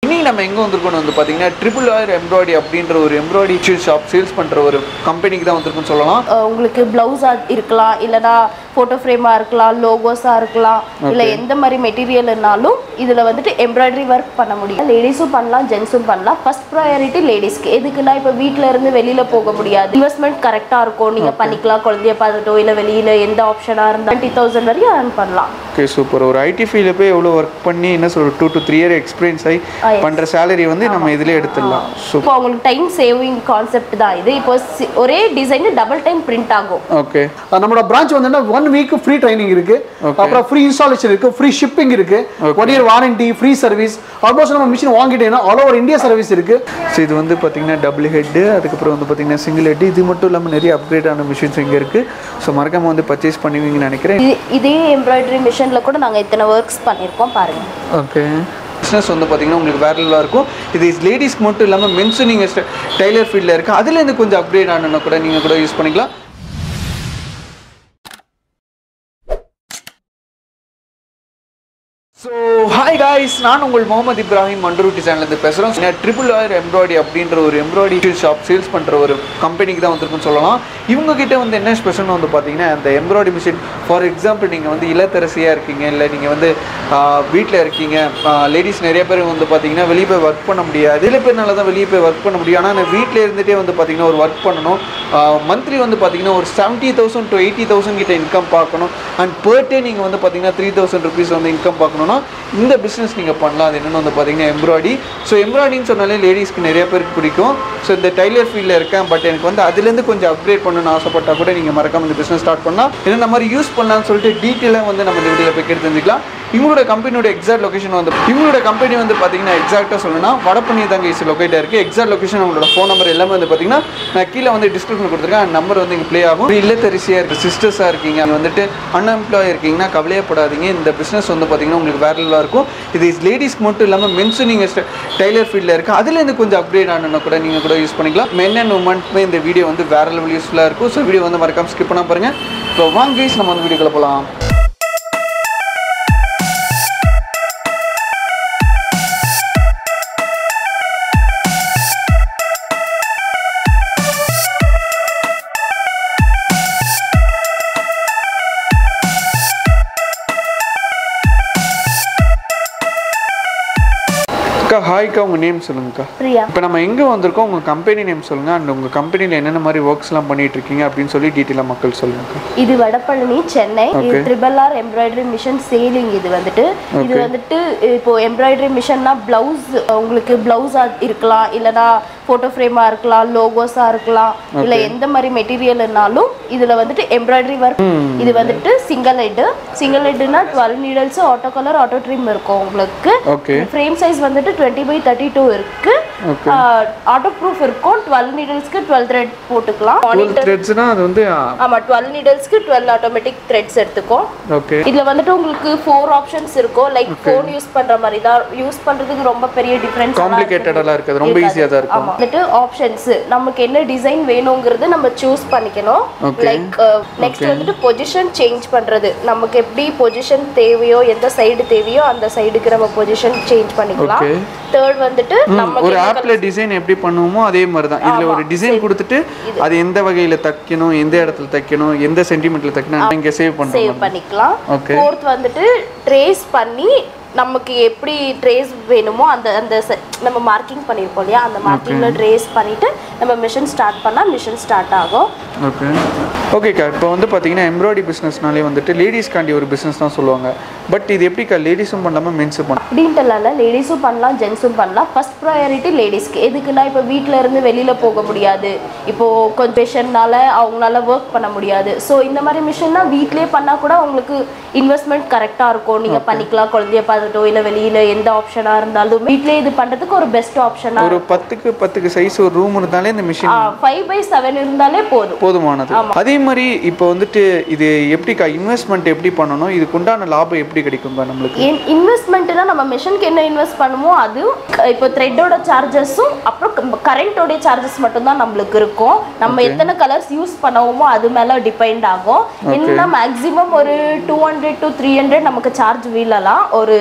இன்னைக்கு நம்ம எங்கே வந்திருக்கோம்னு வந்து பார்த்தீங்கன்னா ட்ரிபிள் ஆர் எம்ப்ராய்டி அப்படின்ற ஒரு எம்ப்ராய்டி ஷாப் சேல்ஸ் பண்ணுற ஒரு கம்பெனிக்கு தான் வந்திருக்குன்னு சொல்லலாம் அஹ் உங்களுக்கு பிளவுஸாக இருக்கலாம் இல்லைனா ஃபோட்டோ ஃப்ரேமாக இருக்கலாம் லோகோஸாக இருக்கலாம் இல்லை எந்த மாதிரி மெட்டீரியல்னாலும் இதில் வந்துட்டு எம்ப்ராய்டரி ஒர்க் பண்ண முடியும் லேடிஸும் பண்ணலாம் ஜென்ஸும் பண்ணலாம் ஃபர்ஸ்ட் ப்ரையாரிட்டி லேடிஸ்க்கு எதுக்குன்னா இப்போ வீட்டில் இருந்து வெளியில் போக முடியாது இன்வெஸ்ட்மெண்ட் கரெக்டாக இருக்கும் நீங்கள் பண்ணிக்கலாம் குழந்தைய பார்த்துட்டோ இல்லை வெளியில் எந்த ஆப்ஷனாக இருந்தால் டுவெண்ட்டி தௌசண்ட் வரையும் earn பண்ணலாம் ஓகே சூப்பர் ஒரு ஐடி ஃபீல்டில் போய் எவ்வளோ ஒர்க் பண்ணி என்ன சொல்ற two to three year experience ஆகி Ah, yes. பண்ணுற சேலரி வந்து நம்ம இதிலே எடுத்துடலாம் ஸோ இப்போ உங்களுக்கு டைம் சேவிங் கான்செப்ட் தான் இது இப்போ சி- ஒரே டிசைன் டபுள் டைம் பிரிண்ட் ஆகும் ஓகே அஹ் நம்மளோட பிரான்ச் வந்து ஒன் வீக் ஃப்ரீ ட்ரைனிங் இருக்கு அப்புறம் ஃப்ரீ இன்ஸ்டாலேஷன் இருக்கு ஃப்ரீ ஷிப்பிங் இருக்கு one year warranty free service almost நம்ம மிஷின் வாங்கிட்டீங்கன்னா ஆல் ஓவர் இந்தியா சர்வீஸ் இருக்கு ஸோ இது வந்து பார்த்தீங்கன்னா டபுள் ஹெட்டு அதுக்கப்புறம் வந்து பார்த்தீங்கன்னா சிங்கிள் ஹெட் இது மட்டும் இல்லாமல் நிறைய அப்கிரேட் ஆன மிஷின்ஸ் இங்கே இருக்குது ஸோ மறக்காம வந்து பர்ச்சேஸ் பண்ணுவீங்கன்னு நினைக்கிறேன் இது இதே எம்ப்ராய்டரி மிஷினில் கூட நாங்கள் இத்தனை ஒர்க்ஸ் பண்ணியிருக்கோம் பாருங்கள் ஓகே பிஸ்னஸ் வந்து பார்த்தீங்கன்னா உங்களுக்கு வேற லெவலாக இருக்கும் இது லேடிஸ்க்கு மட்டும் இல்லாமல் மென்ஸும் நீங்கள் டைலர் ஃபீல்டில் இருக்குது அதுலேருந்து கொஞ்சம் அப்கிரேட் ஆனனா கூட நீங்கள் கூட யூஸ் பண்ணிக்கலாம் ஸோ ஹாய் காய்ஸ் நான் உங்கள் முகமது இப்ராஹிம் மண்டூட்டி சேனல்லேருந்து பேசுகிறோம் ட்ரிபிள் ஆர் எம்ப்ராய்டி அப்படின்ற ஒரு எம்ப்ராய்டி ஷாப் சேல்ஸ் பண்ணுற ஒரு கம்பெனிக்கு தான் வந்திருக்குன்னு சொல்லலாம் இவங்க கிட்ட வந்து என்ன ஸ்பெஷல்னு வந்து பார்த்தீங்கன்னா அந்த எம்ப்ராய்டி மிஷின் ஃபார் எக்ஸாம்பிள் நீங்கள் வந்து இளத்தரசியாக இருக்கீங்க இல்லை நீங்கள் வந்து வீட்டில் இருக்கீங்க லேடிஸ் நிறைய பேர் வந்து பார்த்தீங்கன்னா வெளியே போய் ஒர்க் பண்ண முடியாது சில பேர்னால தான் வெளியே போய் ஒர்க் பண்ண முடியும் ஆனால் வீட்டில் இருந்துகிட்டே வந்து பார்த்தீங்கன்னா ஒரு ஒர்க் பண்ணணும் மந்த்லி வந்து பார்த்தீங்கன்னா ஒரு seventy thousand to eighty thousand கிட்ட இன்கம் பார்க்கணும் அண்ட் per டே நீங்கள் வந்து பார்த்தீங்கன்னா த்ரீ தௌசண்ட் ருபீஸ் வந்து இன்கம் பார்க்கணும்னா இந்த பிஸ்னஸ் நீங்கள் பண்ணலாம் அது என்னென்னு வந்து பார்த்தீங்கன்னா எம்ப்ராய்டி ஸோ எம்ப்ராய்டின்னு சொன்னாலே லேடிஸ்க்கு நிறைய பேருக்கு பிடிக்கும் ஸோ இந்த டைலர் ஃபீல்டில் இருக்கேன் பட் எனக்கு வந்து அதுலேருந்து கொஞ்சம் அப்கிரேட் பண்ணணும்னு ஆசைப்பட்டா கூட நீங்கள் மறக்காம இந்த பிஸ்னஸ் ஸ்டார்ட் பண்ணலாம் என்னென்ன மாதிரி யூஸ் பண்ணலாம்னு சொல்லிட்டு டீட்டெயிலாக வந்து நம்ம இந்த வீடியோவில் போய் கேட்டு தெரிஞ்சுக்கலாம் இவங்களோட கம்பெனியோட எக்ஸாக்ட் லொகேஷன் வந்து இவங்களோட கம்பெனி வந்து பார்த்தீங்கன்னா எக்ஸாக்டாக சொல்லணும்னா வடப்பண்ணி தாங்க இஸ் லொக்கேட்டாக இருக்குது எக்ஸாக்ட் லொகேஷன் அவங்களோட ஃபோன் நம்பர் எல்லாமே வந்து பார்த்தீங்கன்னா நான் கீழே வந்து டிஸ்கிரிப்ஷன் கொடுத்துருக்கேன் அந்த நம்பர் வந்து இங்கே ப்ளே ஆகும் ஒரு இல்லத்தரிசியாக இருக்குது சிஸ்டர்ஸாக இருக்கீங்க நீங்க வந்துட்டு அன்எம்ப்ளாய் இருக்கீங்கன்னா கவலையப்படாதீங்க இந்த பிஸ்னஸ் வந்து பார்த்தீங்கன்னா உங்களுக்கு வேற லெவலாக இருக்கும் இது லேடிஸ்க்கு மட்டும் இல்லாமல் மென்ஸும் நீங்கள் டைலர் ஃபீல்டில் இருக்குது அதுலேருந்து கொஞ்சம் அப்கிரேட் ஆனனா கூட நீங்கள் கூட யூஸ் பண்ணிக்கலாம் மென் அண்ட் உமன்க்குமே இந்த வீடியோ வந்து வேற லெவல் யூஸ்ஃபுல்லாக இருக்கும் ஸோ வீடியோ வந்து மறக்காம ஸ்கிப் பண்ணாம பாருங்க இப்போ வாங்க guys, நம்ம வந்து வீடியோக்குள்ள போகலாம் அக்கா ஹாய்க்கா உங்கள் நேம் சொல்லுங்கக்கா பிரியா இப்போ நம்ம எங்கே வந்திருக்கோம் உங்கள் கம்பெனி நேம் சொல்லுங்கள் அண்ட் உங்கள் கம்பெனியில் என்னென்ன மாதிரி ஒர்க்ஸ்லாம் பண்ணிட்டு இருக்கீங்க அப்படின்னு சொல்லி டீட்டெயிலாக மக்கள் சொல்லுங்கக்கா இது வடபழனி சென்னை இது Okay. Triple R embroidery machine selling இது வந்துட்டு இது Okay. வந்துட்டு இப்போ எம்ப்ராய்டரி மிஷின்னா பிளவுஸ் உங்களுக்கு பிளவுஸா இருக்கலாம் இல்லைனா ஃபோட்டோ ஃப்ரேமாக இருக்கலாம் லோகோஸாக இருக்கலாம் இல்லை எந்த மாதிரி மெட்டீரியல்னாலும் இதில் வந்துட்டு எம்ப்ராய்டரி ஒர்க் இது வந்துட்டு சிங்கிள் ஹெட்டு சிங்கிள் ஹெட்டுனா twelve needles auto colour auto trim இருக்கும் உங்களுக்கு ஓகே ஃப்ரேம் சைஸ் வந்துட்டு டுவெண்ட்டி பை தேர்ட்டி டூ இருக்கு Okay. ஆட்டோ ப்ரூஃப் இருக்கும் டுவெல் நீடல்ஸ்க்கு டுவெல் த்ரெட் போட்டுக்கலாம் டுவெல் மானிட்டர் த்ரெட்ஸ்னால் அது வந்து ஆமா டுவெல் நீடல்ஸ்க்கு டுவெல் ஆட்டோமேட்டிக் த்ரெட்ஸ் எடுத்துக்கும் ஓகே இதுல வந்துட்டு உங்களுக்கு ஃபோர் ஆப்ஷன்ஸ் இருக்கும் லைக் ஃபோன் யூஸ் பண்ற மாதிரி தான் யூஸ் பண்றதுக்கு ரொம்ப பெரிய டிஃபரன்ஸ் காம்ப்ளிகேட்டடெல்லாம் இருக்காது ரொம்ப ஈஸியாக தான் இருக்கும் ஆமா வந்துட்டு ஆப்ஷன்ஸ் நமக்கு என்ன டிசைன் வேணுங்கிறது நம்ம சூஸ் பண்ணிக்கணும் Okay. லைக் நெக்ஸ்ட் வந்துட்டு பொசிஷன் சேஞ்ச் பண்றது நமக்கு எப்படி பொசிஷன் தேவையோ எந்த சைடு தேவையோ அந்த சைடுக்கு நம்ம பொசிஷன் சேஞ்ச் பண்ணிக்கலாம் Okay. தேர்ட் வந்துட்டு நமக்கு ஒரு ஆப்ல டிசைன் எப்படி பண்ணுவோமோ அதே மாதிரி தான் இதுல ஒரு டிசைன் கொடுத்துட்டு அது எந்த வகையில தைக்கணும் எந்த இடத்துல தைக்கணும் எந்த சென்டிமீட்டர்ல தைக்கணும் இங்க சேவ் பண்றோம் சேவ் பண்ணிக்கலாம் Okay. ஃபோர்த் வந்துட்டு ட்ரேஸ் பண்ணி நமக்கு எப்படி ட்ரேஸ் வேணுமோ அந்த அந்த se- நம்ம மார்க்கிங் பண்ணியிருப்போம் இல்லையா அந்த மார்க்கிங்கில் ட்ரேஸ் பண்ணிட்டு நம்ம மிஷின் ஸ்டார்ட் பண்ணால் மிஷின் ஸ்டார்ட் ஆகும் ஓகே ஓகேக்கா இப்போ வந்து பார்த்தீங்கன்னா எம்ப்ராய்டரி பிஸ்னஸ்னாலே வந்துட்டு லேடிஸ்க்காண்டி ஒரு பிஸ்னஸ் தான் சொல்லுவாங்க பட் இது எப்படிக்கா லேடிஸும் பண்ணலாமா மென்ஸும் பண்ணலாம் அப்படின்ட்டுல லேடிஸும் பண்ணலாம் ஜென்ஸும் பண்ணலாம் ஃபர்ஸ்ட் ப்ரையாரிட்டி லேடிஸ்க்கு எதுக்குன்னா இப்போ வீட்டில் இருந்து வெளியில் போக முடியாது இப்போது கொஞ்சம் பேஷண்ட்னால அவங்களால ஒர்க் பண்ண முடியாது ஸோ இந்த மாதிரி மிஷின்னா வீட்லேயே பண்ணால் கூட உங்களுக்கு இன்வெஸ்ட்மெண்ட் கரெக்டாக இருக்கும் நீங்கள் பண்ணிக்கலாம் குழந்தைய பார்த்துட்டோ இல்லை வெளியில் எந்த ஆப்ஷனாக இருந்தாலும் வீட்லேயே இது பண்ணுறதுக்கு ஒரு பெஸ்ட் ஆப்ஷனாக ஒரு பத்துக்கு பத்துக்கு சைஸ் ஒரு ரூம் இருந்தாலே இந்த மிஷின் ஃபைவ் பை செவன் இருந்தாலே போதும் போதுமானது அதே மாதிரி இப்போ வந்துட்டு இது எப்படிக்கா இன்வெஸ்ட்மெண்ட் எப்படி பண்ணணும் இதுக்கு உண்டான லாபம் எப்படி கிடைக்குங்க நம்மளுக்கு இன்வெஸ்ட்மெண்ட்னா நம்ம மிஷினுக்கு என்ன இன்வெஸ்ட் பண்ணுமோ அது க- இப்போ த்ரெட்டோட சார்ஜஸும் அப்புறம் கரண்டோடைய சார்ஜஸ் மட்டும்தான் நம்மளுக்கு இருக்கும் நம்ம எத்தனை கலர்ஸ் யூஸ் பண்ணவோமோ அது மேல டிபெண்ட் ஆகும் என்னன்னா மேக்ஸிமம் ஒரு two hundred to three hundred நமக்கு சார்ஜ் வீழலாம் ஒரு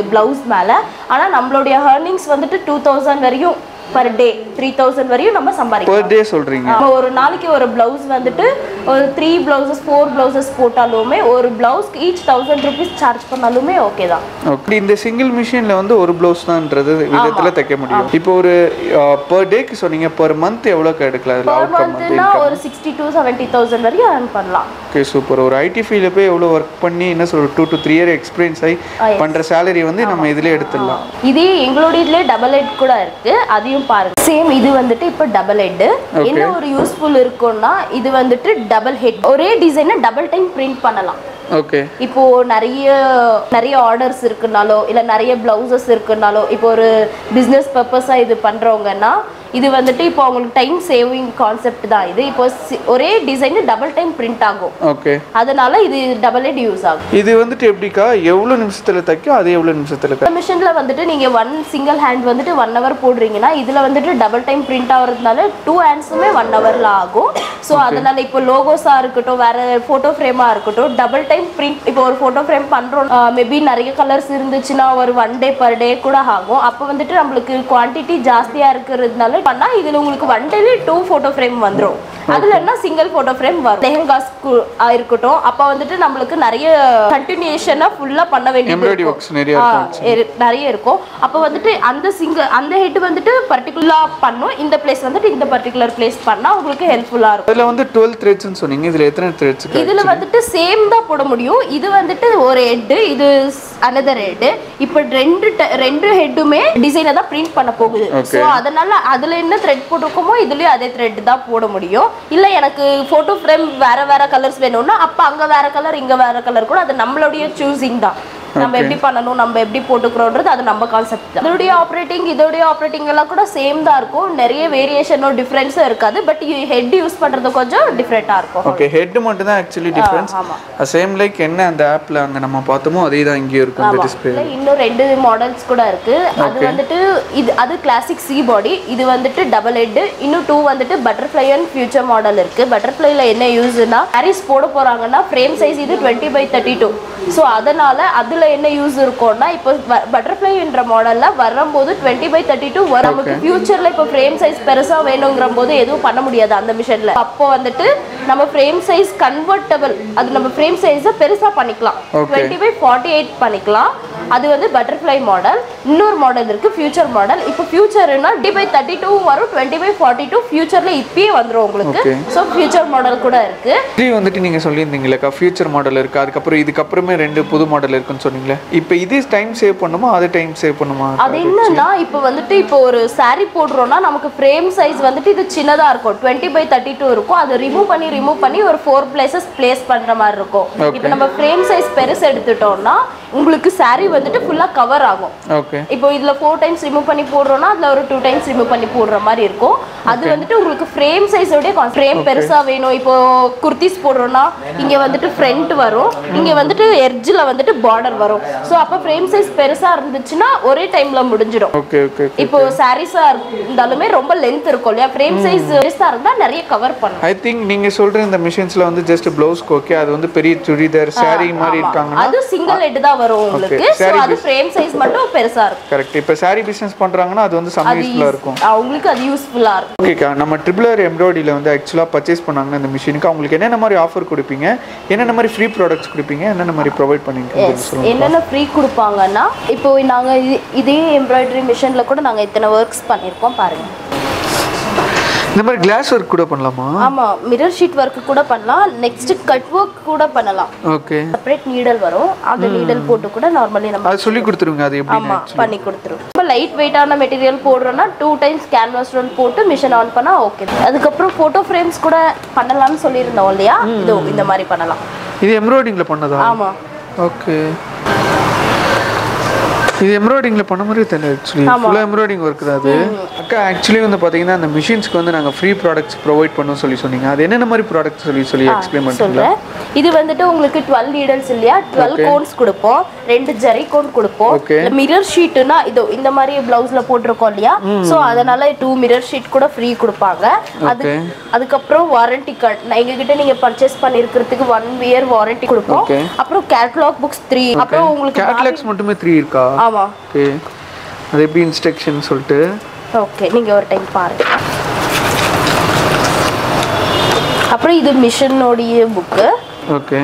பிளவுஸ் மேல ஆனா நம்மளுடைய ஹர்னிங்ஸ் வந்துட்டு டூ தௌசண்ட் வரையும் பர் டே த்ரீ தௌசண்ட் வரையும் நம்ம சம்பாதிக்கலாம் பர் டே சொல்றீங்க நம்ம ஒரு நாளைக்கு ஒரு பிளவுஸ் வந்துட்டு ஒரு த்ரீ பிளவுசஸ் ஃபோர் பிளவுசஸ் போட்டாலுமே ஒரு பிளவுஸ்க்கு ஈச் தௌசண்ட் ருபீஸ் சார்ஜ் பண்ணாலுமே ஓகே தான் ஓகே இந்த சிங்கிள் மிஷினில் வந்து ஒரு ப்ளவுஸ் தான்ன்றது விதத்தில் தைக்க முடியும் இப்போ ஒரு பர் டேக்கு சொன்னீங்க பர் மந்த் எவ்வளோக்கு எடுக்கலாம் அதில் பர் அவுட் கம் மந்த்னா ஒரு சிக்ஸ்டி டு செவன்ட்டி தௌசண்ட் வரையும் earn பண்ணலாம் ஓகே சூப்பர் ஒரு ஐடி ஃபீல்டில் போய் எவ்வளோ ஒர்க் பண்ணி என்ன சொல்ற two to three year experience ஆகி பண்ணுற சேலரி வந்து நம்ம இதிலே எடுத்துடலாம் இதே எங்களுடைய இதுல டபுள் ஹெட் கூட இருக்கு அதையும் பாருங்க சேம் இது வந்துட்டு இப்போ டபுள் ஹெட் என்ன ஒரு யூஸ்ஃபுல் இருக்கும்னா இது வந்துட்டு டபுள் ஹெட் ஒரே டிசைனை டபுள் டைம் பிரிண்ட் பண்ணலாம் ஓகே இப்போ நிறைய நிறைய ஆர்டர்ஸ் இருக்குனாலோ இல்ல நிறைய பிளவுசஸ் இருக்குனாலோ இப்போ ஒரு பிஸ்னஸ் பர்பஸா இது பண்றவங்கன்னா இது வந்துட்டு இப்போ அவங்களுக்கு டைம் சேவிங் கான்செப்ட் தான் இது இப்போ சி- ஒரே டிசைன் டபுள் டைம் பிரிண்ட் ஆகும் ஓகே அதனால இது டபுள் ஹெட் யூஸ் ஆகும் இது வந்துட்டு எப்படிக்கா எவ்வளோ நிமிஷத்தில் தைக்கும் அது எவ்வளோ நிமிஷத்தில் இந்த மிஷின்ல வந்துட்டு நீங்க ஒன் சிங்கிள் ஹேண்ட் வந்துட்டு ஒன் ஹவர் போடுறீங்கன்னா இதுல வந்துட்டு டபுள் டைம் பிரிண்ட் ஆகுறதுனால டூ ஹேண்ட்ஸுமே ஒன் ஹவர்ல ஆகும் ஸோ அதனால இப்போ லோகோஸா இருக்கட்டும் வேற போட்டோ ஃப்ரேமா இருக்கட்டும் டபுள் டைம் பிரிண்ட் இப்போ ஒரு போட்டோ ஃப்ரேம் பண்றோம் மேபி நிறைய கலர்ஸ் இருந்துச்சுன்னா ஒரு ஒன் டே பர் டே கூட ஆகும் அப்போ வந்துட்டு நம்மளுக்கு குவான்டிட்டி ஜாஸ்தியா இருக்கிறதுனால பண்ணா இதுல உங்களுக்கு ஒன் டேவே டூ போட்டோ ஃப்ரேம் வந்துரும் அதுல என்ன சிங்கிள் போட்டோ ஃப்ரேம் வரும் லெஹங்காஸ் இருக்கட்டும் அப்போ வந்துட்டு நம்மளுக்கு நிறைய கண்டினியூஷனா ஃபுல்லா பண்ண வேண்டியது எம்ப்ராய்டரி இருக்கும். ஒர்க்ஸ் நிறைய ஆ, இருக்கும் இரு- நிறைய இருக்கும் அப்போ வந்துட்டு அந்த சிங்கிள் அந்த ஹெட் வந்துட்டு பர்டிகுலரா பண்ணும் இந்த பிளேஸ் வந்துட்டு இந்த பர்டிகுலர் பிளேஸ் பண்ணா உங்களுக்கு ஹெல்ப்ஃபுல்லா இருக்கும் அதில் வந்து டுவெல் த்ரெட்ஸ்னு சொன்னீங்க இதில் எத்தனை த்ரெட்ஸ் இதுல வந்துட்டு சேம் தான் போட முடியும் இது வந்துட்டு ஒரு ஹெட் இது அனதர் ஹெட் இப்போ ரெண்டு ட- ரெண்டு ஹெட்டுமே டிசைனை தான் பிரிண்ட் பண்ண போகுது ஸோ அதனால அதுல என்ன த்ரெட் போட்டிருக்கோமோ இதுலயும் அதே த்ரெட் தான் போட முடியும் இல்ல எனக்கு போட்டோ ஃப்ரேம் வேற வேற கலர்ஸ் வேணும்னா அப்ப அங்க வேற கலர் இங்க வேற கலர் கூட அது நம்மளுடைய சூசிங் தான் நம்ம எப்படி பண்ணணும் நம்ம எப்படி போட்டுக்கிறோன்றது அது நம்ம கான்செப்ட் தான் இதோடைய ஆப்ரேட்டிங் இதோடைய ஆப்ரேட்டிங் எல்லாம் கூட சேம் தான் இருக்கும் நிறைய வேரியேஷனோ டிஃப்ரென்ஸும் இருக்காது பட் ஹெட் யூஸ் பண்றது கொஞ்சம் டிஃப்ரெண்டா இருக்கும் ஓகே ஹெட் மட்டும் தான் ஆக்சுவலி டிஃப்ரென்ஸ் ஆமா. சேம் லைக் என்ன அந்த ஆப்பில் அங்கே நம்ம பார்த்தோமோ அதே தான் இங்கேயும் இருக்கும் இந்த டிஸ்பிளே இதுல இன்னும் ரெண்டு மாடல்ஸ் கூட இருக்கு அது வந்துட்டு இது அது கிளாசிக் சி பாடி இது வந்துட்டு டபுள் ஹெட் இன்னும் டூ வந்துட்டு பட்டர்ஃப்ளை அண்ட் ஃபியூச்சர் மாடல் இருக்கு பட்டர்ஃப்ளைல என்ன யூஸ்னா ஹாரிஸ் போட போறாங்கன்னா ஃப்ரேம் சைஸ் இது twenty by thirty two so அதனால அதுல என்ன யூஸ் இருக்கும்னா இப்போ பட்டர்ஃப்ளைன்ற மாடல்ல வரும்போது டுவெண்ட்டி பை தேர்ட்டி டூ வரும் நமக்கு ஃபியூச்சர்ல இப்போ ஃப்ரேம் சைஸ் பெருசா வேணுங்கிற போது எதுவும் பண்ண முடியாது அந்த மிஷின்ல அப்போ வந்துட்டு நம்ம ஃப்ரேம் சைஸ் கன்வெர்ட்டபிள் அது நம்ம ஃப்ரேம் சைஸை பெருசா பண்ணிக்கலாம் Okay. Twenty by forty eight பண்ணிக்கலாம் அது வந்து பட்டர்ஃப்ளை மாடல் இன்னொரு மாடல் இருக்கு ஃபியூச்சர் மாடல் இப்போ ஃபியூச்சர்னா டி பை தேர்ட்டி டூ வரும் டுவெண்ட்டி பை ஃபார்ட்டி டூ ஃபியூச்சர்ல இப்பயே வந்துரும் உங்களுக்கு Okay. ஸோ ஃபியூச்சர் மாடல் கூட இருக்கு இது வந்துட்டு நீங்கள் சொல்லியிருந்தீங்களேக்கா ஃபியூச்சர் மாடல் இருக்குது அதுக்கப்புறம் இதுக்கப்புறமே ரெண்டு புது மாடல் இருக்குன்னு சொன்னீங்களே இப்போ இது டைம் சேவ் பண்ணுமா அது டைம் சேவ் பண்ணுமா அது என்னன்னா இப்போ வந்துட்டு இப்போ ஒரு saree போடுறோம்னா நமக்கு ஃப்ரேம் சைஸ் வந்துட்டு இது சின்னதா இருக்கும் டுவெண்ட்டி பை தேர்ட்டி டூ இருக்கும் அதை ரிமூவ் பண்ணி ரிமூவ் பண்ணி ஒரு ஃபோர் பிளேசஸ் பிளேஸ் பண்ற மாதிரி இருக்கும் இப்போ நம்ம ஃப்ரேம் சைஸ் பெருசு எடுத்துட்டோம்னா உங்களுக்கு saree வந்துட்டு ஃபுல்லா கவர் ஆகும் ஓகே இப்போ இதுல ஃபோர் டைம்ஸ் ரிமூவ் பண்ணி போடுறோம்னா அதுல ஒரு டூ டைம்ஸ் ரிமூவ் பண்ணி போடுற மாதிரி இருக்கும் அது வந்துட்டு உங்களுக்கு ஃப்ரேம் சைஸோடய ஃப்ரேம் பெருசா வேணும் இப்போ குர்த்திஸ் போடுறோம்னா இங்க வந்துட்டு ஃப்ரண்ட் வரும் இங்க வந்துட்டு எட்ஜில் வந்துட்டு பார்டர் வரும் ஸோ அப்போ ஃப்ரேம் சைஸ் பெருசா இருந்துச்சுன்னா ஒரே டைம்ல முடிஞ்சிடும் ஓகே ஓகே இப்போ சாரீஸா இருந்தாலுமே ரொம்ப லென்த் இருக்கும் இல்லையா ஃப்ரேம் சைஸ் பெருசா இருந்தா நிறைய கவர் பண்ணும் ஐ திங்க் நீங்கள் சொல்கிற இந்த மிஷின்ஸில் வந்து ஜஸ்ட் ப்ளவுஸ்க்கு ஓகே அது வந்து பெரிய சுடிதார் saree மாதிரி இருக்காங்கன்னா அது சிங்கிள் ஹெட் தான் வரும் உங்களுக்கு ஸோ saree அது ஃப்ரேம் சைஸ் மட்டும் பெருசா இருக்கும் கரெக்ட் இப்போ saree பிஸ்னஸ் பண்ணுறாங்கன்னா அது வந்து செம்ம அது யூஸ்ஃபுல்லாக இருக்கும் அவங்களுக்கு அது யூஸ்ஃபுல்லா இருக்கும் ஓகேக்கா நம்ம ட்ரிபிள் ஆர் எம்ப்ராய்டியில் வந்து ஆக்சுவலாக பர்ச்சேஸ் பண்ணாங்கன்னா இந்த மிஷினுக்கு அவங்களுக்கு என்னென்ன மாதிரி ஆஃபர் கொடுப்பீங்க என்னென்ன மாதிரி ஃப்ரீ ப்ராடக்ட்ஸ் கொடுப்பீங்க என்னென்ன மாதிரி ப்ரொவைட் பண்ணுவீங்க சொல்லுங்கள் என்னென்ன ஃப்ரீ கொடுப்பாங்கன்னா இப்போ நாங்க இது- இதே எம்ப்ராய்டரி மிஷின்ல கூட நாங்க இத்தனை ஒர்க்ஸ் பண்ணியிருக்கோம் பாருங்க இந்த மாதிரி கிளாஸ் ஒர்க் கூட பண்ணலாமா ஆமா மிரர் ஷீட் ஒர்க் கூட பண்ணலாம் நெக்ஸ்ட் கட் ஒர்க் கூட பண்ணலாம் ஓகே செப்பரேட் நீடல் வரும் அந்த நீடல் போட்டு கூட நார்மலி நம்ம அது சொல்லி கொடுத்துருங்க அது எப்படி ஆமா பண்ணி கொடுத்துரும் ரொம்ப லைட் வெயிட்டான மெட்டீரியல் போடுறோம்னா டூ டைம்ஸ் கேன்வாஸ் ரோல் போட்டு மிஷின் ஆன் பண்ணா ஓகே அதுக்கப்புறம் போட்டோ ஃப்ரேம்ஸ் கூட பண்ணலாம்னு சொல்லியிருந்தோம் இல்லையா இதோ இந்த மாதிரி பண்ணலாம் இது எம்ப்ராய்டிங்கில் பண்ணதா ஆமா ஓகே இது எம்ப்ராய்டிங்கில் பண்ண மாதிரி தெரியல ஆக்சுவலி ஃபுல்லாக எம்ப்ராய்டிங் ஒர்க் தான் அது அக்கா ஆக்சுவலி வந்து பார்த்தீங்கன்னா அந்த மிஷின்ஸ்க்கு வந்து நாங்கள் ஃப்ரீ ப்ராடக்ட்ஸ் ப்ரொவைட் பண்ணோம் சொல்லி சொன்னீங்க அது என்னென்ன மாதிரி ப்ராடக்ட்ஸ் சொல்லி சொல்லி எக்ஸ்பிளைன் பண்ணுறீங்களா சொல்றேன் இது வந்துட்டு உங்களுக்கு டுவெல் நீடல்ஸ் இல்லையா டுவெல் கோன்ஸ் கொடுப்போம் ரெண்டு ஜரி கோன் கொடுப்போம் Okay. மிரர் ஷீட்னா இதோ இந்த மாதிரி பிளவுஸ்ல போட்டிருக்கோம் இல்லையா சோ அதனால டூ மிரர் ஷீட் கூட ஃப்ரீ கொடுப்பாங்க அது Okay. அதுக்கப்புறம் வாரண்டி கார்டு எங்க கிட்ட நீங்க பர்ச்சேஸ் பண்ணிருக்கிறதுக்கு ஒன் இயர் வாரண்டி கொடுப்போம் Okay. அப்புறம் கேட்லாக் புக்ஸ் த்ரீ அப்புறம் உங்களுக்கு கேட்லாக்ஸ் மட்டுமே த்ரீ இருக்கா ஆமாம் ஓகே அது எப்படி இன்ஸ்ட்ரக்ஷன் சொல்லிட்டு ஓகே நீங்க ஒரு டைம் பாருங்க அப்புறம் இது மிஷினோடைய புக்கு ஓகே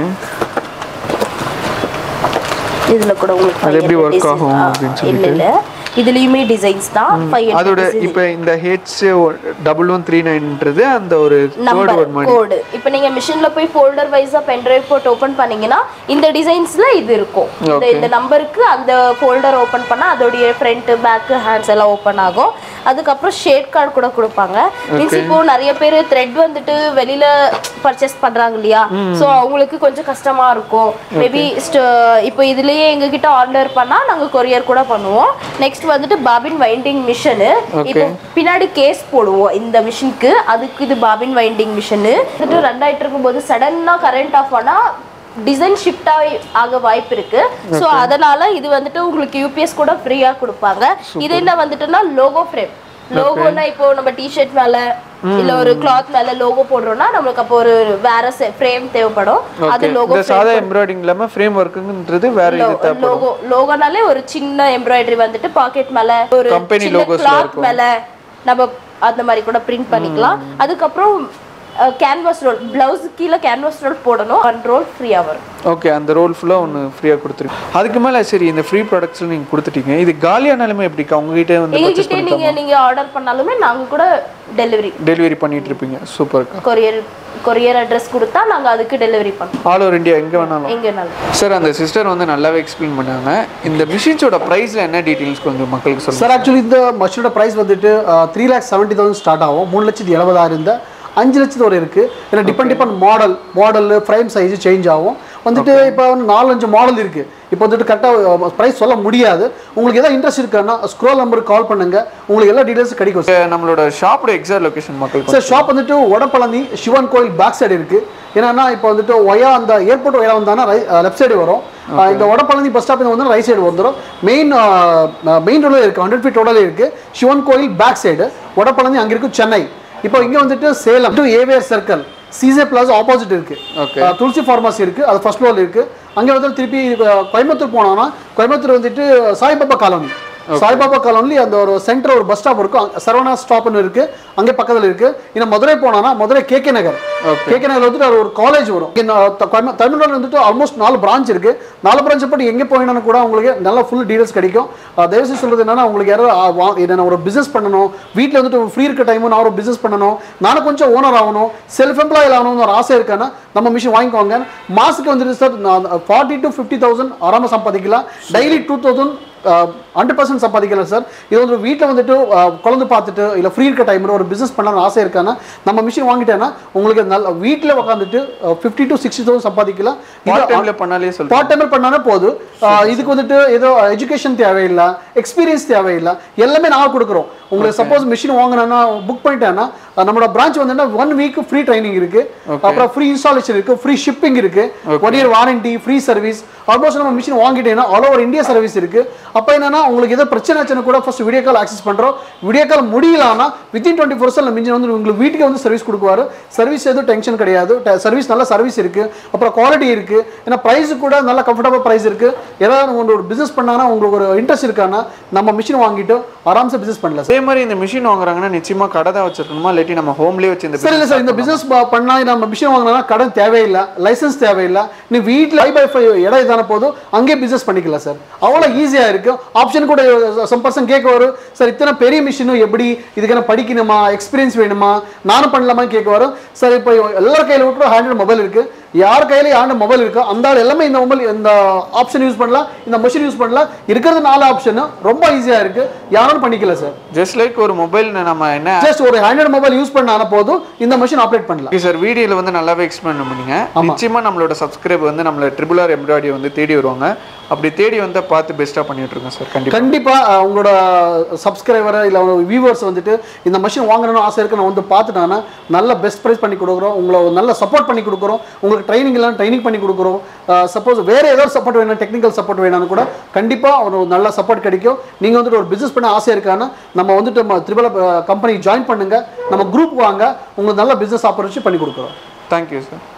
இதுல கூட உங்களுக்கு அது எப்படி 500 work design- ஆகும் ஆ, அப்படின்னு இல்ல இல்ல இதுலயுமே டிசைன்ஸ் தான் ஃபைவ் அதோட இப்போ இந்த ஹெச் டபுள் ஒன் த்ரீ நைன்ன்றது அந்த ஒரு கோட் நம்பர் ஒரு மாதிரி கோடு இப்போ நீங்க மிஷின்ல போய் ஃபோல்டர் வைஸா பென் டிரைவ் போட்டு ஓபன் பண்ணீங்கன்னா இந்த டிசைன்ஸ்ல இது இருக்கும் இந்த இந்த நம்பருக்கு அந்த ஃபோல்டர் ஓபன் பண்ணா அதோடைய ஃப்ரண்ட் பேக் ஹேண்ட்ஸ் எல்லாம் ஓபன் ஆகும் அதுக்கப்புறம் ஷேட் கார்டு கூட கொடுப்பாங்க மீன்ஸ் இப்போ நிறைய பேர் த்ரெட் வந்துட்டு வெளியில பர்ச்சேஸ் பண்றாங்க இல்லையா சோ அவங்களுக்கு கொஞ்சம் கஷ்டமா இருக்கும் மேபி இப்போ இதுலயே எங்ககிட்ட ஆர்டர் பண்ணா நாங்க கொரியர் கூட பண்ணுவோம் நெக்ஸ்ட் வந்துட்டு பாபின் வைண்டிங் மிஷினு இப்போ பின்னாடி கேஸ் போடுவோம் இந்த மிஷினுக்கு அதுக்கு இது பாபின் வைண்டிங் மிஷினு வந்துட்டு ரன் ஆயிட்டு இருக்கும்போது சடனா கரண்ட் ஆஃப் ஆனா டிசைன் ஷிஃப்ட் ஆகி ஆக வாய்ப்பு இருக்கு ஸோ அதனால இது வந்துட்டு உங்களுக்கு யூபிஎஸ் கூட ஃப்ரீயா கொடுப்பாங்க இது என்ன வந்துட்டுன்னா லோகோ ஃப்ரேம் லோகோனா இப்போ நம்ம டிஷர்ட் மேல இல்ல ஒரு கிளாத் மேல லோகோ போடுறோம்னா நம்மளுக்கு அப்போ ஒரு வேற ஃப்ரேம் தேவைப்படும் அது ஓகே லோகோ இந்த சாதா எம்ப்ராய்டிங் இல்லாம ஃப்ரேம் ஒர்க்குன்றது வேற இது தேவைப்படும் லோகோ லோகோனாலே ஒரு சின்ன எம்ப்ராய்டரி வந்துட்டு பாக்கெட் மேல ஒரு Company சின்ன logos ல கிளாத் இருக்கும். மேல நம்ம அந்த மாதிரி கூட பிரிண்ட் பண்ணிக்கலாம் அதுக்கப்புறம் கேன்வாஸ் ரோல் பிளவுஸ் கீழே கேன்வாஸ் ரோல் போடணும் ஒன் ரோல் ஃப்ரீயா வரும் ஓகே அந்த ரோல் ஃபுல்லாக ஒன்று ஃப்ரீயாக கொடுத்துருக்கு அதுக்கு மேலே சரி இந்த ஃப்ரீ ப்ராடக்ட்ஸ் நீங்கள் கொடுத்துட்டீங்க இது காலியானாலுமே எப்படிக்கா உங்ககிட்ட வந்து பர்ச்சேஸ் எங்ககிட்ட நீங்க நீங்க ஆர்டர் பண்ணாலுமே நாங்க கூட டெலிவரி டெலிவரி பண்ணிட்டு இருப்பீங்க சூப்பர்க்கா கொரியர் கொரியர் அட்ரஸ் கொடுத்தா நாங்க அதுக்கு டெலிவரி பண்ணுவோம் ஆல் ஓவர் இந்தியா எங்கே வேணாலும் எங்கனாலும் சார் அந்த சிஸ்டர் வந்து நல்லாவே எக்ஸ்பிளைன் பண்ணாங்க இந்த மிஷின்ஸோட ப்ரைஸில் என்ன டீட்டெயில்ஸ் கொஞ்சம் மக்களுக்கு சொல்லுங்கள் சார் ஆக்சுவலி இந்த மஷினோட ப்ரைஸ் வந்துட்டு three lakh seventy thousand start ஆகும் மூணு லட்சத்தி எழுபதாயிரம் இருந்த அஞ்சு லட்சத்து ஒரு இருக்குது ஏன்னா depend depend model model frame size change ஆகும் வந்துட்டு இப்போ வந்து நாலஞ்சு மாடல் இருக்குது இப்போ வந்துட்டு கரெக்டாக ப்ரைஸ் சொல்ல முடியாது உங்களுக்கு எதாவது இன்ட்ரெஸ்ட் இருக்குன்னா ஸ்க்ரோல் நம்பருக்கு கால் பண்ணுங்க உங்களுக்கு எல்லா டீடைல்ஸும் கிடைக்கும் சார் நம்மளோட ஷாப்போட எக்ஸாக்ட் லொகேஷன் மக்களுக்கு சார் ஷாப் வந்துட்டு வடபழனி சிவன் கோயில் பேக் சைடு இருக்கு என்னன்னா இப்போ வந்துட்டு ஒயா அந்த ஏர்போர்ட் ஒயா வந்தானா லெஃப்ட் சைடு வரும் ஆஹ் இந்த வடபழனி பஸ் ஸ்டாப் வந்து ரைட் சைடு வந்துடும் மெயின் மெயின் ரோட்ல இருக்கு ஹண்ட்ரட் ஃபீட் ரோட்ல இருக்கு சிவன் கோயில் பேக் சைடு வடபழனி அங்க இருக்கு சென்னை இப்போ இங்க வந்துட்டு சேலம் டு ஏவிஆர் சர்க்கிள் சிசே பிளாஸ் ஆப்போசிட் இருக்கு Okay. ஆஹ் துளசி ஃபார்மசி இருக்கு அது ஃபர்ஸ்ட் ஃப்ளோர்ல இருக்கு அங்க வந்து திருப்பி ஆஹ் கோயம்புத்தூர் போனோம்னா கோயம்புத்தூர் வந்துட்டு சாய்பாபா காலனி சாய்பாபா காலோனி அந்த ஒரு சென்டர் ஒரு பஸ் ஸ்டாப் இருக்கும் அங்க சரவணா ஸ்டாப்னு இருக்கு அங்கே பக்கத்துல இருக்கு இன்னும் மதுரை போனோம்னா மதுரை கேகே நகர் கேகே நகர் வந்துட்டு அது ஒரு காலேஜ் வரும் இங்க நான் த- கோயம்பு- தமிழ்நாடுல வந்துட்டு ஆல்மோஸ்ட் நாலு பிரான்ச் இருக்கு நாலு பிரான்ச் படி எங்கே போயினாலும் கூட உங்களுக்கு நல்ல ஃபுல் டீடைல்ஸ் கிடைக்கும் அஹ் தயவு செய்து சொல்றது என்னன்னா உங்களுக்கு யாராவது ஆ, வா- இதை நான் ஒரு பிசினஸ் பண்ணணும் வீட்டில் வந்துட்டு ஃப்ரீ இருக்க டைம் நான் ஒரு பிசினஸ் பண்ணணும் நானும் கொஞ்சம் ஓனர் ஆகணும் செல்ஃப் எம்ப்ளாயில் ஆகணும்னு ஒரு ஆசை இருக்கான்னா நம்ம மிஷின் வாங்கிக்கோங்க மாசத்துக்கு வந்துட்டு sir forty to fifty thousand ஆறாம சம்பாதிக்கலாம் daily two thousand hundred percent சம்பாதிக்கலாம் சார் இது வந்து வீட்டில் வந்துட்டு அஹ், குழந்தை பார்த்துட்டு இல்லை ஃப்ரீ இருக்க டைமில் ஒரு பிஸ்னஸ் பண்ணலாம்னு ஆசை இருக்கான்னா நம்ம மிஷின் வாங்கிட்டேன்னா உங்களுக்கு நல்ல வீட்டில் உட்காந்துட்டு ஃபிஃப்டி டு சிக்ஸ்டி தௌசண்ட் சம்பாதிக்கலாம் பார்ட் இது டைமில் பண்ணாலே சொல்லுங்கள் பார்ட் டைமர் பண்ணாலே போதும் ஆஹ் இதுக்கு வந்துட்டு ஏதோ எஜுகேஷன் தேவையில்லை எக்ஸ்பீரியன்ஸ் தேவையில்லை எல்லாமே நான் கொடுக்குறோம் உங்களுக்கு சப்போஸ் மிஷின் வாங்கினா புக் பண்ணிட்டேன்னா ஆஹ் நம்மளோட பிரான்ச் வந்து ஒன் வீக் ஃப்ரீ ட்ரைனிங் இருக்கு அப்புறம் ஃப்ரீ இன்ஸ்டாலேஷன் இருக்கு ஃப்ரீ ஷிப்பிங் இருக்கு one year warranty free service almost நம்ம மிஷின் வாங்கிட்டேன்னா ஆல் ஓவர் இந்தியா சர்வீஸ் இருக்கு அப்போ என்னன்னா உங்களுக்கு ஏதோ பிரச்சனை ஆச்சுன்னா கூட ஃபர்ஸ்ட் வீடியோ கால் ஆக்சஸ் பண்றோம் வீடியோ கால் முடியலன்னா வித்தின் டுவெண்ட்டி ஃபோர் ஹவர்ஸ் மிஞ்சி வந்து உங்களுக்கு வீட்டுக்கு வந்து சர்வீஸ் கொடுக்குவாரு சர்வீஸ் எதுவும் டென்ஷன் கிடையாது சர்வீஸ் நல்ல சர்வீஸ் இருக்கு அப்புறம் குவாலிட்டி இருக்கு ஏன்னா ப்ரைஸ் கூட நல்ல கம்ஃபர்டபுள் ப்ரைஸ் இருக்கு ஏதாவது உங்களுக்கு ஒரு பிசினஸ் பண்ணாங்கன்னா உங்களுக்கு ஒரு இன்ட்ரெஸ்ட் இருக்கான்னா நம்ம மிஷின் வாங்கிட்டு ஆராம்சே பிசினஸ் பண்ணலாம் சார் அதே மாதிரி இந்த மிஷின் வாங்குறாங்கன்னா நிச்சயமா கடை தான் வச்சிருக்கணுமா இல்லாட்டி நம்ம ஹோம்லேயே வச்சு இந்த சரி இல்லை சார் இந்த பிசினஸ் பண்ணா நம்ம மிஷின் வாங்கினா கடன் தேவையில்லை லைசன்ஸ் தேவையில்லை நீ வீட்டில் ஃபைவ் பை ஃபைவ் இடம் இதான போதும் அங்கேயே பிசினஸ் பண்ணிக்கலாம் சார் அவ்வளோ ஈஸியாக இருக்கு ஆப்ஷன் கூட சம் பர்சன் கேட்க வரும் சார் இத்தனை பெரிய மிஷினும் எப்படி இதுக்கு என்ன படிக்கணுமா எக்ஸ்பீரியன்ஸ் வேணுமா நானும் பண்ணலாமா கேட்க வரும் சார் இப்போ எல்லார் கையில் விட்டு ஹேண்ட்ரட் மொபைல் இருக்கு யார் கையில யாரு மொபைல் இருக்கோ அந்த ஆள் எல்லாமே இந்த மொபைல் இந்த ஆப்ஷன் யூஸ் பண்ணலாம் இந்த மிஷின் யூஸ் பண்ணலாம் இருக்கிறது நாலு ஆப்ஷன் ரொம்ப ஈஸியா இருக்கு யாரும் பண்ணிக்கல சார் ஜஸ்ட் லைக் ஒரு மொபைல் நம்ம என்ன ஜஸ்ட் ஒரு ஹேண்ட்ரட் மொபைல் யூஸ் பண்ணான போதும் இந்த மிஷின் ஆப்ரேட் பண்ணலாம் ஓகே சார் வீடியோவில் வந்து நல்லாவே எக்ஸ்பிளைன் பண்ணீங்க நிச்சயமா நம்மளோட சப்ஸ்கிரைப் வந்து நம்மள ட்ரிபிள் ஆர் எம்ப்ராய்டரி வந்து தேடி வருவாங்க அப்படி தேடி வந்தால் பார்த்து பெஸ்ட்டாக பண்ணிட்டு இருக்கோம் சார் கண்டிப்பாக கண்டிப்பா அஹ், உங்களோட சப்ஸ்கிரைபர் இல்ல வியூவர்ஸ் வந்துட்டு இந்த மிஷின் வாங்கணும்னு ஆசை இருக்கு நான் வந்து பார்த்துட்டாங்கன்னா நல்ல பெஸ்ட் ப்ரைஸ் பண்ணி கொடுக்குறோம் உங்களை ஒரு நல்ல சப்போர்ட் பண்ணி கொடுக்குறோம் உங்களுக்கு ட்ரைனிங் எல்லாம் ட்ரைனிங் பண்ணி கொடுக்குறோம் சப்போஸ் வேற ஏதாவது சப்போர்ட் வேணும் டெக்னிக்கல் சப்போர்ட் வேணும்னு கூட கண்டிப்பா ஒரு நல்ல சப்போர்ட் கிடைக்கும் நீங்க வந்துட்டு ஒரு பிசினஸ் பண்ண ஆசை இருக்கான்னா நம்ம வந்துட்டு நம்ம திரிபல கம்பெனி ஜாயின் பண்ணுங்க நம்ம குரூப் வாங்க உங்களுக்கு நல்ல பிசினஸ் ஆப்பர்ச்சுனிட்டி பண்ணி கொடுக்குறோம் தேங்க்யூ சார்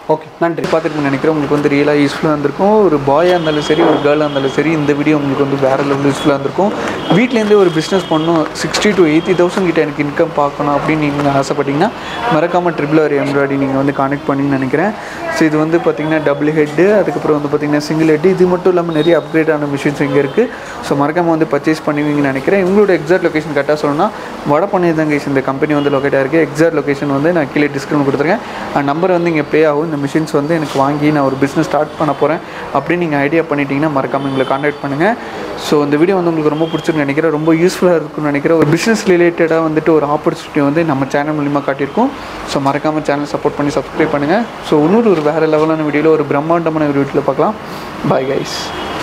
ஓகே நன்றி பார்த்துட்டு நினைக்கிறேன் உங்களுக்கு வந்து ரியலாக யூஸ்ஃபுல்லாக இருந்திருக்கும் ஒரு பாயாக இருந்தாலும் சரி ஒரு கேர்ளாக இருந்தாலும் சரி இந்த வீடியோ உங்களுக்கு வந்து வேறு லெவல் யூஸ்ஃபுல்லாக இருந்திருக்கும் வீட்டிலேருந்தே ஒரு பிஸ்னஸ் பண்ணணும் சிக்ஸ்டி டு எயிட்டி தௌசண்ட் கிட்ட எனக்கு இன்கம் பார்க்கணும் அப்படின்னு நீங்கள் ஆசைப்பட்டீங்கன்னா மறக்காமல் ட்ரிபிள் ஆர் எம்ப்ராய்டி நீங்கள் வந்து கானெக்ட் பண்ணின்னு நினைக்கிறேன் ஸோ இது வந்து பார்த்தீங்கன்னா டபுள் ஹெட்டு அதுக்கப்புறம் வந்து பார்த்தீங்கன்னா சிங்கிள் ஹெட் இது மட்டும் இல்லாமல் நிறைய அப்கிரேட் ஆன மிஷின்ஸ் இங்கே இருக்குது ஸோ மறக்காமல் வந்து பர்ச்சேஸ் பண்ணுவீங்கன்னு நினைக்கிறேன் உங்களோட எக்ஸாக்ட் லொகேஷன் கரெக்டாக சொல்லணும்னா வடபண்ணி தான் guys இந்த கம்பெனி வந்து லொக்கேட் ஆயிருக்கு எக்ஸாக்ட் லொகேஷன் வந்து நான் கீழே டிஸ்கிரிப்ஷன் கொடுத்துருக்கேன் அந்த நம்பர் வந்து இங்கே ப்ளே ஆகும் இந்த மிஷின்ஸ் வந்து எனக்கு வாங்கி நான் ஒரு பிஸ்னஸ் ஸ்டார்ட் பண்ண போகிறேன் அப்படின்னு நீங்கள் ஐடியா பண்ணிட்டீங்கன்னா மறக்காமல் எங்களை காண்டாக்ட் பண்ணுங்கள் ஸோ இந்த வீடியோ வந்து உங்களுக்கு ரொம்ப பிடிச்சிருக்குன்னு நினைக்கிறேன் ரொம்ப யூஸ்ஃபுல்லாக இருக்கும்னு நினைக்கிறேன் ஒரு பிஸ்னஸ் ரிலேட்டடாக வந்துட்டு ஒரு ஆப்பர்ச்சுனிட்டி வந்து நம்ம சேனல் மூலிமா காட்டியிருக்கோம் ஸோ மறக்காமல் சேனல் சப்போர்ட் பண்ணி சப்ஸ்கிரைப் பண்ணுங்கள் ஸோ இன்னொரு ஒரு வேறு லெவலான வீடியோவில் ஒரு பிரம்மாண்டமான ஒரு வீடியோவில் பார்க்கலாம் பாய் கைஸ்